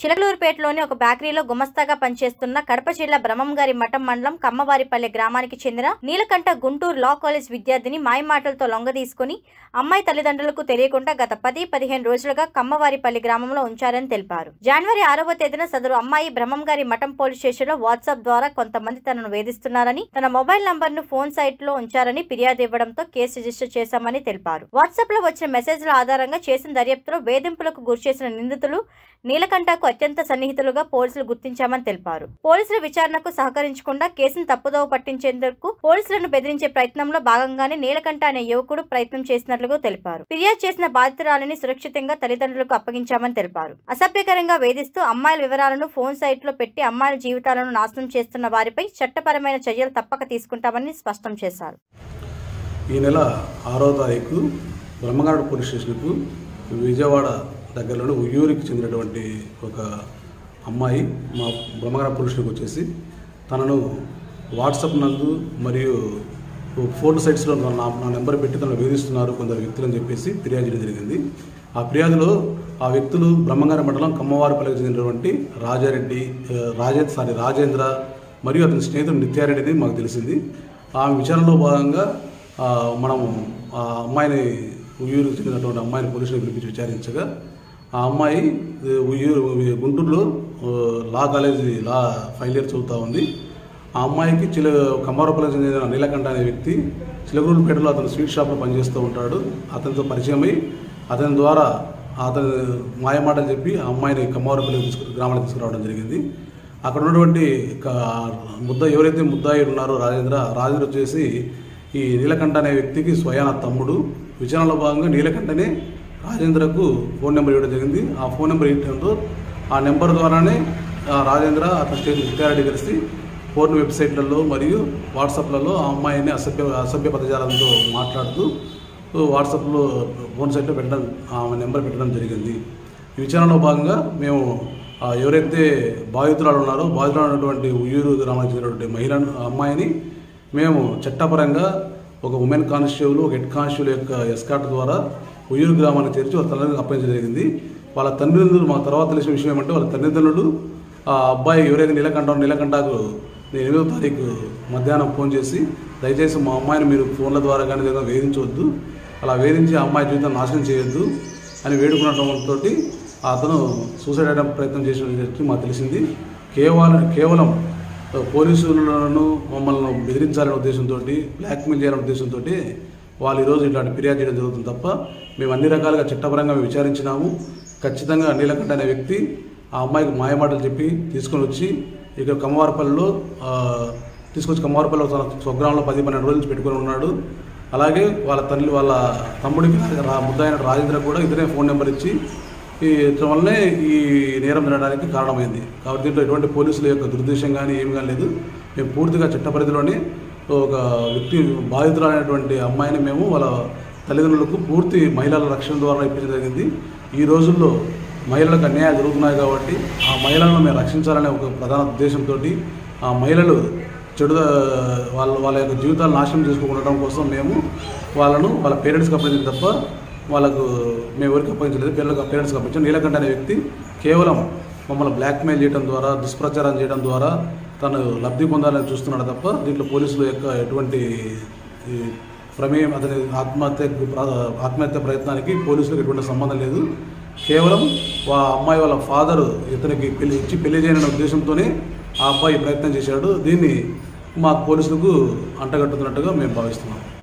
చిలకలూరుపేటలోని ఒక బేకరీలో గుమస్తాగా పనిచేస్తున్న కడప జిల్లా బ్రహ్మంగారి మఠం మండలం కమ్మవారిపల్లె గ్రామానికి చెందిన నీలకంఠ గుంటూరు లా కాలేజ్ విద్యార్థిని మాయమాటలతో లొంగదీసుకుని అమ్మాయి తల్లిదండ్రులకు తెలియకుండా గత పది పదిహేను రోజులుగా కమ్మవారిపల్లి గ్రామంలో ఉంచారని తెలిపారు జనవరి ఆరవ తేదీన సదరు అమ్మాయి బ్రహ్మంగారి మఠం పోలీస్ స్టేషన్ లో వాట్సాప్ ద్వారా కొంతమంది తనను వేధిస్తున్నారని తన మొబైల్ నంబర్ ను ఫోన్ సైట్ లో ఉంచారని ఫిర్యాదు ఇవ్వడంతో కేసు రిజిస్టర్ చేశామని తెలిపారు వాట్సాప్ లో వచ్చిన మెసేజ్ల ఆధారంగా చేసిన దర్యాప్తులో వేధింపులకు గురిచేసిన నిందితులు నీలకంఠకు అత్యంత సన్నిహితులుగా పోలీసులు గుర్తించామని తెలిపారు పోలీసుల విచారణకు సహకరించకుండా కేసును తప్పుదోవ పట్టించేందుకు పోలీసులను బెదిరించే ప్రయత్నంలో భాగంగానే నీలకంఠ అనే యువకుడు ప్రయత్నం చేసినట్లుగా తెలిపారు ఫిర్యాదు చేసిన బాధితురాలిని సురక్షితంగా తల్లిదండ్రులకు అప్పగించామని తెలిపారు అసభ్యకరంగా వేధిస్తూ అమ్మాయిల వివరాలను ఫోన్ సైట్ లో పెట్టి అమ్మాయిల జీవితాలను నాశనం చేస్తున్న వారిపై చట్టపరమైన చర్యలు తప్పక తీసుకుంటామని స్పష్టం చేశారు ఈ నెల ఆరో తారీఖు బ్రహ్మగాడు పోలీస్ స్టేషన్కు విజయవాడ దగ్గరలోని ఉయ్యూరికి చెందినటువంటి ఒక అమ్మాయి మా బ్రహ్మగాడ పోలీస్ స్టేషన్కి వచ్చేసి తనను వాట్సాప్ నందు మరియు ఫోన్ సైట్స్లో నా నా నెంబర్ పెట్టి తనను వేధిస్తున్నారు కొందరు వ్యక్తులు అని చెప్పేసి ఫిర్యాదు చేయడం జరిగింది ఆ ఫిర్యాదులో ఆ వ్యక్తులు బ్రహ్మంగారి మండలం కమ్మవారిపల్లికి చెందినటువంటి రాజారెడ్డి ఆ, రాజే సారీ రాజేంద్ర మరియు అతని స్నేహితుడు నిత్యారెడ్డిని మాకు తెలిసింది ఆమె విచారణలో భాగంగా ఆ, మనము ఆ అమ్మాయిని ఉయ్యూరుకు చెందినటువంటి అమ్మాయిని పోలీసులు పిలిపించి విచారించగా ఆ అమ్మాయి ఏ, ఉయ్యూరు గుంటూరులో ఆ, law college law final year చదువుతూ ఉంది ఆ అమ్మాయికి చిల కమ్మారపల్లికి చెందిన నీలకంఠ అనే వ్యక్తి చిలకూరుపేటలో అతను స్వీట్ షాప్లో పనిచేస్తూ ఉంటాడు అతనితో పరిచయమై అతని ద్వారా అతని మాయమాటలు చెప్పి ఆ అమ్మాయిని కమ్మారపల్లి తీసుకు గ్రామానికి తీసుకురావడం జరిగింది అక్కడ ఉన్నటువంటి క- ముద్ద ఎవరైతే ముద్దాయి ఉన్నారో రాజేంద్ర రాజేంద్ర వచ్చేసి ఈ నీలకంఠ అనే వ్యక్తికి స్వయాన తమ్ముడు విచారణలో భాగంగా నీలకంఠనే రాజేంద్రకు ఫోన్ నెంబర్ ఇవ్వడం జరిగింది ఆ ఫోన్ నెంబర్ ఇవ్వడంతో ఆ నెంబర్ ద్వారానే ఆ రాజేంద్ర అతని స్టేట్ విద్యారెడ్డి కలిసి ఫోన్ వెబ్సైట్లలో మరియు వాట్సాప్లలో ఆ అమ్మాయిని అసభ్య అసభ్య పదజాలంతో మాట్లాడుతూ వాట్సాప్లో ఫోన్ సైట్లో పెట్టడం ఆమె నెంబర్ పెట్టడం జరిగింది ఈ విచారణలో భాగంగా మేము ఆ ఎవరైతే బాధితురాలు ఉన్నారో బాధితురాలు ఉన్నటువంటి ఉయ్యూరు గ్రామానికి చెందినటువంటి మహిళ అమ్మాయిని మేము చట్టపరంగా ఒక ఉమెన్ కానిస్టేబుల్ ఒక హెడ్ కానిస్టేబుల్ యొక్క ఎస్కాట్ ద్వారా ఉయ్యూరు గ్రామానికి చేర్చి వాళ్ళ తల్లిదండ్రులకు అప్పగించడం జరిగింది వాళ్ళ తల్లిదండ్రులు మా తర్వాత తెలిసిన విషయం ఏమంటే వాళ్ళ తల్లిదండ్రులు ఆ అబ్బాయి ఎవరైతే నీలకంఠ నీలకంఠకు నేను ఎనిమిదో తారీఖు మధ్యాహ్నం ఫోన్ చేసి దయచేసి మా అమ్మాయిని మీరు ఫోన్ల ద్వారా కానీ ఏదైనా వేధించవద్దు అలా వేధించి ఆ అమ్మాయి జీవితం నాశనం చేయొద్దు అని వేడుకునడంతో అతను సూసైడ్ అయ్యడం ప్రయత్నం చేసిన మాకు తెలిసింది కేవలం కేవలం పోలీసులను మమ్మల్ని బెదిరించాలనే ఉద్దేశంతో బ్లాక్మెయిల్ చేయాలనే ఉద్దేశంతో వాళ్ళు ఈరోజు ఇట్లాంటి ఫిర్యాదు చేయడం జరుగుతుంది తప్ప మేము అన్ని రకాలుగా చట్టపరంగా మేము విచారించినాము ఖచ్చితంగా నీలకంఠ అనే వ్యక్తి ఆ అమ్మాయికి మాయమాటలు చెప్పి తీసుకొని వచ్చి ఇక్కడ కమ్మవారపల్లిలో ఆ, తీసుకొచ్చి కమ్మవారపల్లిలో తన స్వగ్రామంలో పది పన్నెండు రోజులు నుంచి పెట్టుకొని ఉన్నాడు అలాగే వాళ్ళ తల్లి వాళ్ళ తమ్ముడికి రా- ముద్దాయిన రాజేంద్ర కూడా ఇతనే ఫోన్ నెంబర్ ఇచ్చి ఈ ఇతని వల్లనే ఈ నేరం జరగడానికి కారణమైంది కాబట్టి దీంట్లో ఎటువంటి పోలీసుల యొక్క దురుద్దేశం కానీ ఏమి కానీ లేదు మేము పూర్తిగా చట్ట పరిధిలోనే ఒక వ్యక్తి బాధితులైనటువంటి అమ్మాయిని మేము వాళ్ళ తల్లిదండ్రులకు పూర్తి మహిళల రక్షణ ద్వారా ఇప్పించడం జరిగింది ఈ రోజుల్లో మహిళలకు అన్యాయాలు జరుగుతున్నాయి కాబట్టి ఆ మహిళలను మేము రక్షించాలనే ఒక ప్రధాన ఉద్దేశంతో ఆ మహిళలు చెడు వాళ్ళ వాళ్ళ యొక్క జీవితాలు నాశనం చేసుకోకుండా కోసం మేము వాళ్ళను వాళ్ళ పేరెంట్స్కి అప్పగించింది తప్ప వాళ్ళకు మేము ఎవరికి అప్పగించలేదు పిల్లలకు పేరెంట్స్కి అప్పగించాం నీలకంఠ అనే వ్యక్తి కేవలం మమ్మల్ని బ్లాక్మెయిల్ చేయడం ద్వారా దుష్ప్రచారం చేయడం ద్వారా తను లబ్ధి పొందాలని చూస్తున్నాడు తప్ప దీంట్లో పోలీసుల యొక్క ఎటువంటి ఈ, ప్రమేయం అతని ఆత్మహత్యకు ప్రా- ఆత్మహత్య ప్రయత్నానికి పోలీసులకు ఎటువంటి సంబంధం లేదు కేవలం వా అమ్మాయి వాళ్ళ ఫాదర్ ఇతనికి పెళ్లి ఇచ్చి పెళ్లి చేయననే ఉద్దేశంతోనే ఆ అబ్బాయి ప్రయత్నం చేశాడు దీన్ని మా పోలీసులకు అంటగట్టుతున్నట్టుగా మేము భావిస్తున్నాం